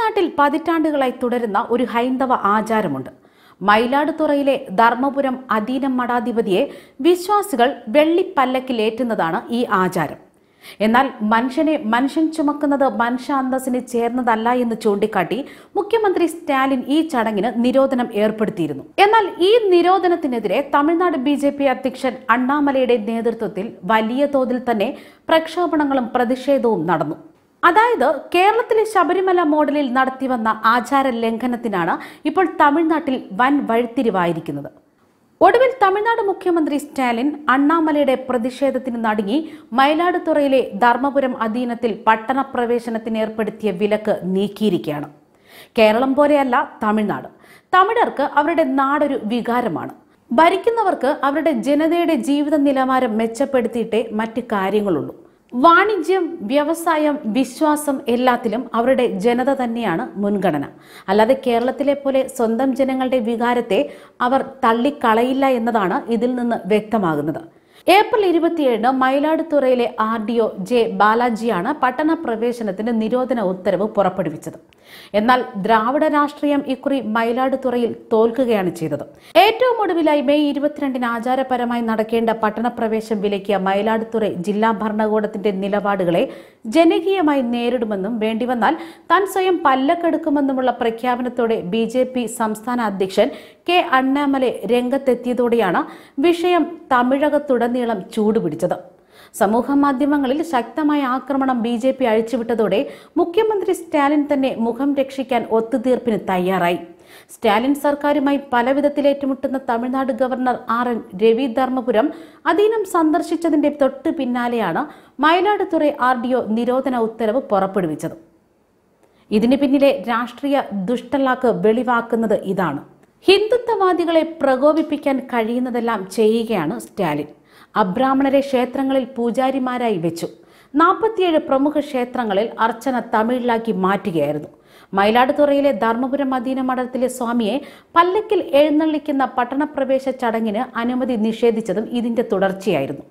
തമിഴ്നാട്ടിൽ പതിറ്റാണ്ടുകളായി തുടരുന്ന ഒരു ഹൈന്ദവ ആചാരമുണ്ട് മയിലാടുതുറയിലെ ധർമ്മപുരം അധീനം മഠാധിപതിയെ വിശ്വാസികൾ വെള്ളിപ്പല്ലക്കിലേറ്റുന്നതാണ് ഈ ആചാരം എന്നാൽ മനുഷ്യനെ മനുഷ്യൻ ചുമക്കുന്നത് മനുഷ്യ അന്തസ്സിന് ചേർന്നതല്ല എന്ന് ചൂണ്ടിക്കാട്ടി മുഖ്യമന്ത്രി സ്റ്റാലിൻ ഈ ചടങ്ങിന് നിരോധനം ഏർപ്പെടുത്തിയിരുന്നു എന്നാൽ ഈ നിരോധനത്തിനെതിരെ തമിഴ്നാട് ബി ജെ പി അധ്യക്ഷൻ അണ്ണാമലയുടെ നേതൃത്വത്തിൽ വലിയ തോതിൽ തന്നെ പ്രക്ഷോഭണങ്ങളും പ്രതിഷേധവും നടന്നു അതായത് കേരളത്തിലെ ശബരിമല മോഡലിൽ നടത്തിവന്ന ആചാര ലംഘനത്തിനാണ് ഇപ്പോൾ തമിഴ്നാട്ടിൽ വൻ വഴിത്തിരിവായിരിക്കുന്നത് ഒടുവിൽ തമിഴ്നാട് മുഖ്യമന്ത്രി സ്റ്റാലിൻ അണ്ണാമലയുടെ പ്രതിഷേധത്തിന് നടുങ്ങി മയിലാടുതുറയിലെ ധർമ്മപുരം അധീനത്തിൽ പട്ടണപ്രവേശനത്തിന് ഏർപ്പെടുത്തിയ വിലക്ക് നീക്കിയിരിക്കുകയാണ് കേരളം പോലെയല്ല തമിഴ്നാട് തമിഴർക്ക് അവരുടെ നാടൊരു വികാരമാണ് ഭരിക്കുന്നവർക്ക് അവരുടെ ജനതയുടെ ജീവിത നിലവാരം മെച്ചപ്പെടുത്തിയിട്ടേ മറ്റ് കാര്യങ്ങളുള്ളൂ വാണിജ്യം വ്യവസായം വിശ്വാസം എല്ലാത്തിലും അവരുടെ ജനത തന്നെയാണ് മുൻഗണന അല്ലാതെ കേരളത്തിലെ പോലെ സ്വന്തം ജനങ്ങളുടെ വികാരത്തെ അവർ തള്ളിക്കളയില്ല എന്നതാണ് ഇതിൽ നിന്ന് വ്യക്തമാകുന്നത് ഏപ്രിൽ ഇരുപത്തിയേഴിന് മയിലാടുതുറയിലെ ആർ ഡി ഒ ജെ ബാലാജിയാണ് പട്ടണ പ്രവേശനത്തിന് നിരോധന ഉത്തരവ് പുറപ്പെടുവിച്ചത് എന്നാൽ ദ്രാവിഡ രാഷ്ട്രീയം ഇക്കുറി മയിലാടുതുറയിൽ തോൽക്കുകയാണ് ചെയ്തത് ഏറ്റവും ഒടുവിലായി മെയ് ഇരുപത്തിരണ്ടിന് ആചാരപരമായി നടക്കേണ്ട പട്ടണപ്രവേശം വിലക്കിയ മയിലാടുതുറ ജില്ലാ ഭരണകൂടത്തിന്റെ നിലപാടുകളെ ജനകീയമായി നേരിടുമെന്നും വേണ്ടിവന്നാൽ താൻ സ്വയം പല്ലക്കെടുക്കുമെന്നുമുള്ള പ്രഖ്യാപനത്തോടെ ബി ജെ പി സംസ്ഥാന അധ്യക്ഷൻ കെ അണ്ണാമലെ രംഗത്തെത്തിയതോടെയാണ് വിഷയം തമിഴകത്തുടനീളം ചൂടുപിടിച്ചത് സമൂഹ മാധ്യമങ്ങളിൽ ശക്തമായ ആക്രമണം ബി ജെ പി അഴിച്ചുവിട്ടതോടെ മുഖ്യമന്ത്രി സ്റ്റാലിൻ തന്നെ മുഖം രക്ഷിക്കാൻ ഒത്തുതീർപ്പിന് തയ്യാറായി സ്റ്റാലിൻ സർക്കാരുമായി പലവിധത്തിൽ ഏറ്റുമുട്ടുന്ന Tamil Nadu governor R N Ravi Dharmapuram Adheenam സന്ദർശിച്ചതിന്റെ തൊട്ട് പിന്നാലെയാണ് മയിലാടുതുറ ആർ ഡി ഒ നിരോധന ഉത്തരവ് പുറപ്പെടുവിച്ചത് ഇതിന് പിന്നിലെ രാഷ്ട്രീയ ദുഷ്ടലാക്ക് വെളിവാക്കുന്നത് ഇതാണ് ഹിന്ദുത്വവാദികളെ പ്രകോപിപ്പിക്കാൻ കഴിയുന്നതെല്ലാം ചെയ്യുകയാണ് സ്റ്റാലിൻ അബ്രാഹ്മണരെ ക്ഷേത്രങ്ങളിൽ പൂജാരിമാരായി വെച്ചു നാൽപ്പത്തിയേഴ് പ്രമുഖ ക്ഷേത്രങ്ങളിൽ അർച്ചന തമിഴിലാക്കി മാറ്റുകയായിരുന്നു മയിലാടുതുറയിലെ ധർമ്മപുരം അധീന മഠത്തിലെ സ്വാമിയെ പല്ലക്കിൽ എഴുന്നള്ളിക്കുന്ന പട്ടണപ്രവേശ ചടങ്ങിന് അനുമതി നിഷേധിച്ചതും ഇതിന്റെ തുടർച്ചയായിരുന്നു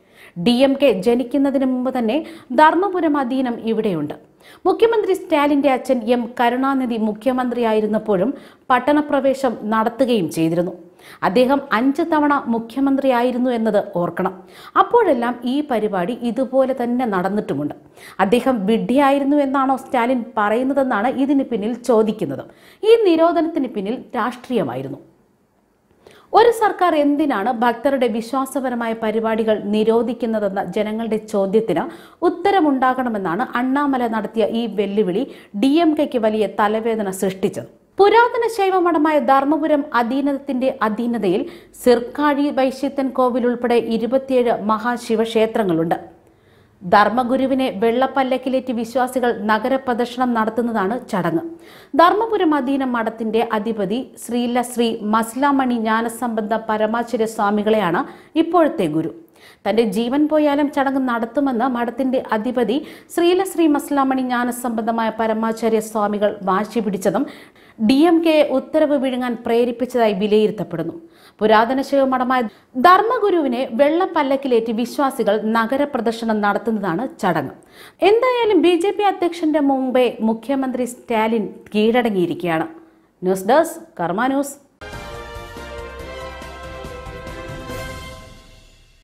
ഡി എം കെ ജനിക്കുന്നതിന് മുമ്പ് തന്നെ ധർമ്മപുരം അധീനം ഇവിടെയുണ്ട് മുഖ്യമന്ത്രി സ്റ്റാലിന്റെ അച്ഛൻ എം കരുണാനിധി മുഖ്യമന്ത്രിയായിരുന്നപ്പോഴും പട്ടണപ്രവേശം നടത്തുകയും ചെയ്തിരുന്നു അദ്ദേഹം അഞ്ച് തവണ മുഖ്യമന്ത്രിയായിരുന്നു എന്നത് ഓർക്കണം അപ്പോഴെല്ലാം ഈ പരിപാടി ഇതുപോലെ തന്നെ നടന്നിട്ടുമുണ്ട് അദ്ദേഹം വിഡ്ഢിയായിരുന്നു എന്നാണോ സ്റ്റാലിൻ പറയുന്നതെന്നാണ് ഇതിന് പിന്നിൽ ചോദിക്കുന്നത് ഈ നിരോധനത്തിന് പിന്നിൽ രാഷ്ട്രീയമായിരുന്നു ഒരു സർക്കാർ എന്തിനാണ് ഭക്തരുടെ വിശ്വാസപരമായ പരിപാടികൾ നിരോധിക്കുന്നതെന്ന ജനങ്ങളുടെ ചോദ്യത്തിന് ഉത്തരമുണ്ടാകണമെന്നാണ് അണ്ണാമല നടത്തിയ ഈ വെല്ലുവിളി ഡി എം കെക്ക് വലിയ തലവേദന സൃഷ്ടിച്ചത് പുരാതന ശൈവമഠമായ ധർമ്മപുരം അധീനത്തിന്റെ അധീനതയിൽ സിർക്കാഴി വൈശ്യത്തൻ കോവിൽ ഉൾപ്പെടെ ഇരുപത്തിയേഴ് മഹാശിവക്ഷേത്രങ്ങളുണ്ട് ധർമ്മഗുരുവിനെ വെള്ളപ്പല്ലക്കിലേറ്റ് വിശ്വാസികൾ നഗരപ്രദർശനം നടത്തുന്നതാണ് ചടങ്ങ് ധർമ്മപുരം അധീന മഠത്തിന്റെ അധിപതി ശ്രീല ശ്രീ മസ്ലാമണി ജ്ഞാനസംബന്ധ പരമാചാര്യ സ്വാമികളെയാണ് ഇപ്പോഴത്തെ ഗുരു തന്റെ ജീവൻ പോയാലും ചടങ്ങ് നടത്തുമെന്ന് മഠത്തിന്റെ അധിപതി ശ്രീല ശ്രീ മസ്ലാമണി ജ്ഞാനസംബന്ധമായ പരമാചാര്യ സ്വാമികൾ വാശി പിടിച്ചതും ഡി എം കെയെ ഉത്തരവ് വിഴുങ്ങാൻ പ്രേരിപ്പിച്ചതായി വിലയിരുത്തപ്പെടുന്നു പുരാതന ശിവമഠമായ ധർമ്മഗുരുവിനെ വെള്ളപ്പല്ലക്കിലേറ്റ് വിശ്വാസികൾ നഗരപ്രദർശനം നടത്തുന്നതാണ് ചടങ്ങ് എന്തായാലും ബി ജെ പി അധ്യക്ഷന്റെ മുമ്പേ മുഖ്യമന്ത്രി സ്റ്റാലിൻ കീഴടങ്ങിയിരിക്കുകയാണ് ന്യൂസ് ഡെസ്ക് കർമ്മ ന്യൂസ്